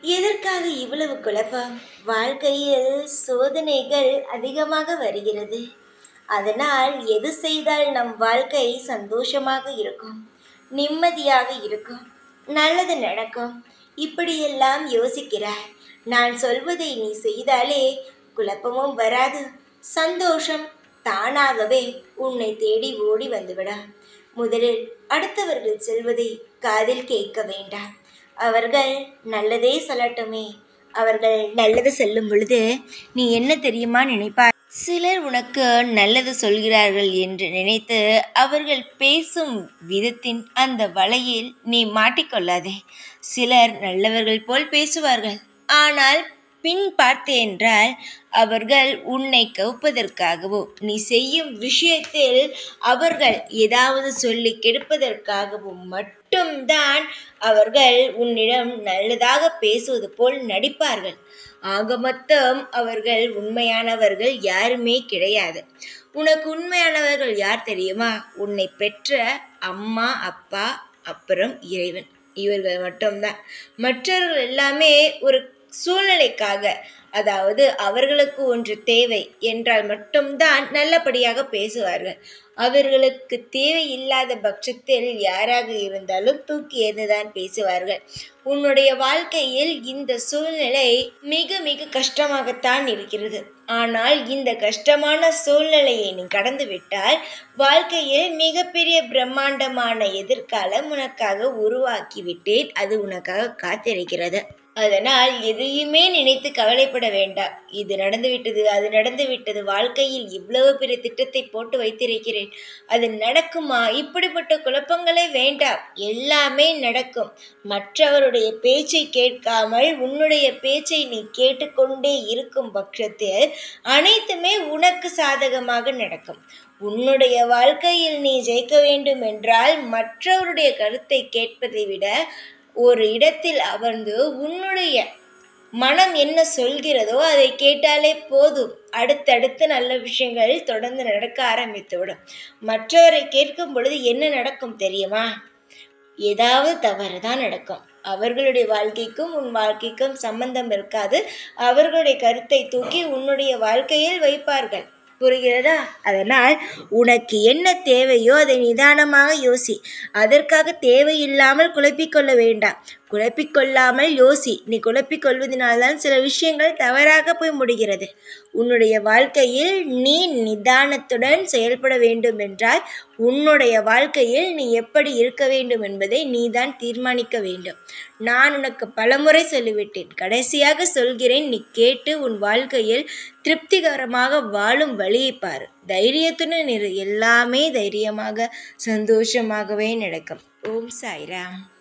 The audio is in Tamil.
எதற்காக இவ்வளவு குழப்பம் வாழ்க்கையில் சோதனைகள் அதிகமாக வருகிறது அதனால் எது செய்தால் நம் வாழ்க்கை சந்தோஷமாக இருக்கும் நிம்மதியாக இருக்கும் நல்லது நடக்கும் இப்படியெல்லாம் யோசிக்கிறாய் நான் சொல்வதை நீ செய்தாலே குழப்பமும் வராது சந்தோஷம் தானாகவே உன்னை தேடி ஓடி வந்துவிடும் முதலில் அடுத்தவர்கள் செல்வதை காதில் கேட்க வேண்டாம் அவர்கள் நல்லதே சொல்லட்டுமே அவர்கள் நல்லது சொல்லும் பொழுது நீ என்ன தெரியுமா நினைப்பாய் சிலர் உனக்கு நல்லது சொல்கிறார்கள் என்று நினைத்து அவர்கள் பேசும் விதத்தின் அந்த வலையில் நீ மாட்டிக்கொள்ளாதே சிலர் நல்லவர்கள் போல் பேசுவார்கள் ஆனால் பின் பார்த்தே என்றால் அவர்கள் உன்னை கவுப்பதற்காகவோ நீ செய்யும் விஷயத்தில் அவர்கள் ஏதாவது சொல்லி கெடுப்பதற்காகவும் மட்டும்தான் அவர்கள் உன்னிடம் நல்லதாக பேசுவது போல் நடிப்பார்கள் ஆக மொத்தம் அவர்கள் உண்மையானவர்கள் யாருமே கிடையாது உனக்கு உண்மையானவர்கள் யார் தெரியுமா உன்னை பெற்ற அம்மா அப்பா அப்புறம் இறைவன் இவர்கள் மட்டும்தான் மற்றவர்கள் எல்லாமே ஒரு சூழ்நிலைக்காக அதாவது அவர்களுக்கு ஒன்று தேவை என்றால் மட்டும்தான் நல்லபடியாக பேசுவார்கள் அவர்களுக்கு தேவையில்லாத பட்சத்தில் யாராக இருந்தாலும் தூக்கி எறிந்துதான் பேசுவார்கள் உன்னுடைய வாழ்க்கையில் இந்த சூழ்நிலை மிக மிக கஷ்டமாகத்தான் இருக்கிறது ஆனால் இந்த கஷ்டமான சூழ்நிலையை நீ கடந்து விட்டால் வாழ்க்கையில் மிகப்பெரிய பிரம்மாண்டமான எதிர்காலம் உனக்காக உருவாக்கி விட்டேன் அது உனக்காக காத்திருக்கிறது அதனால் எதையுமே நினைத்து கவலைப்பட வேண்டாம் இது நடந்து விட்டது அது நடந்து விட்டது வாழ்க்கையில் இவ்வளவு பெரிய திட்டத்தை போட்டு வைத்திருக்கிறேன் அது நடக்குமா இப்படிப்பட்ட குழப்பங்களே வேண்டாம் எல்லாமே நடக்கும் மற்றவருடைய பேச்சை கேட்காமல் உன்னுடைய பேச்சை நீ கேட்டுக்கொண்டே இருக்கும் பட்சத்தில் அனைத்துமே உனக்கு சாதகமாக நடக்கும் உன்னுடைய வாழ்க்கையில் நீ ஜெயிக்க வேண்டும் என்றால் மற்றவருடைய கருத்தை கேட்பதை விட ஒரு இடத்தில் அமர்ந்து உன்னுடைய மனம் என்ன சொல்கிறதோ அதை கேட்டாலே போதும் அடுத்தடுத்து நல்ல விஷயங்கள் தொடர்ந்து நடக்க ஆரம்பித்துவிடும் மற்றவரை கேட்கும் பொழுது என்ன நடக்கும் தெரியுமா ஏதாவது தவறு தான் நடக்கும் அவர்களுடைய வாழ்க்கைக்கும் உன் வாழ்க்கைக்கும் சம்பந்தம் இருக்காது அவர்களுடைய கருத்தை தூக்கி உன்னுடைய வாழ்க்கையில் வைப்பார்கள் புரிகிறதா அதனால் உனக்கு என்ன தேவையோ அதை நிதானமாக யோசி அதற்காக தேவையில்லாமல் குழப்பிக்கொள்ள வேண்டாம் குழப்பிக்கொள்ளாமல் யோசி நீ குழப்பிக்கொள்வதனால்தான் சில விஷயங்கள் தவறாக போய் முடிகிறது உன்னுடைய வாழ்க்கையில் நீ நிதானத்துடன் செயல்பட வேண்டும் என்றால் உன்னுடைய வாழ்க்கையில் நீ எப்படி இருக்க வேண்டும் என்பதை நீதான் தீர்மானிக்க வேண்டும் நான் உனக்கு பலமுறை சொல்லிவிட்டேன் கடைசியாக சொல்கிறேன் நீ கேட்டு உன் வாழ்க்கையில் திருப்திகரமாக வாழும் வழியை பாரு தைரியத்துடன் இரு எல்லாமே தைரியமாக சந்தோஷமாகவே நடக்கும் ஓம் சாய்ராம்